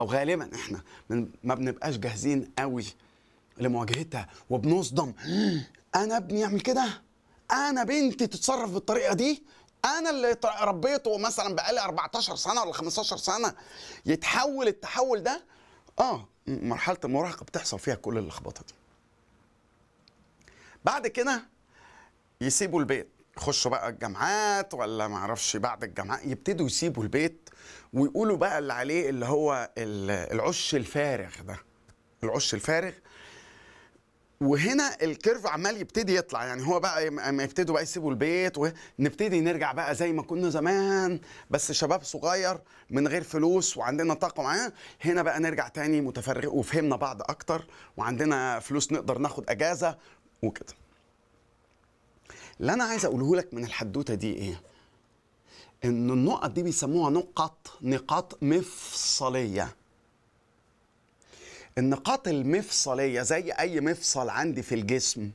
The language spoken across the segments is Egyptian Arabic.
او غالبا احنا من ما بنبقاش جاهزين قوي لمواجهتها وبنصدم انا ابني يعمل كده انا بنتي تتصرف بالطريقه دي انا اللي ت- ربيته مثلا بقالي 14 سنه ولا 15 سنه يتحول التحول ده اه م- مرحله المراهقه بتحصل فيها كل اللخبطه دي بعد كده يسيبوا البيت يخشوا بقى الجامعات ولا ما اعرفش بعد الجامعات يبتدوا يسيبوا البيت ويقولوا بقى اللي عليه اللي هو ال- العش الفارغ ده العش الفارغ وهنا الكيرف عمال يبتدي يطلع يعني هو بقى اما يبتدوا بقى يسيبوا البيت ونبتدي نرجع بقى زي ما كنا زمان بس شباب صغير من غير فلوس وعندنا طاقه معاه هنا بقى نرجع تاني متفرغ وفهمنا بعض اكتر وعندنا فلوس نقدر ناخد اجازه وكده اللي انا عايز اقوله لك من الحدوته دي ايه ان النقط دي بيسموها نقط نقاط مفصليه النقاط المفصليه زي اي مفصل عندي في الجسم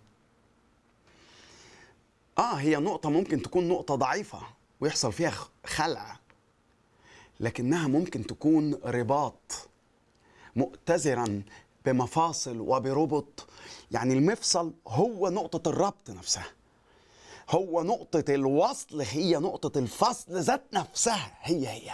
اه هي نقطه ممكن تكون نقطه ضعيفه ويحصل فيها خ- خلع لكنها ممكن تكون رباط مؤتزرا بمفاصل وبربط يعني المفصل هو نقطه الربط نفسها هو نقطة الوصل هي نقطة الفصل ذات نفسها هي هي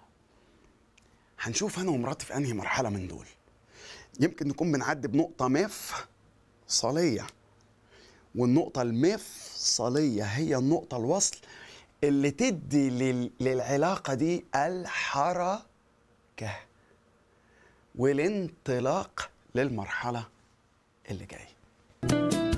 هنشوف أنا ومراتي في أنهي مرحلة من دول يمكن نكون بنعدي بنقطة مفصلية والنقطة المفصلية هي النقطة الوصل اللي تدي لل... للعلاقة دي الحركة والانطلاق للمرحلة اللي جايه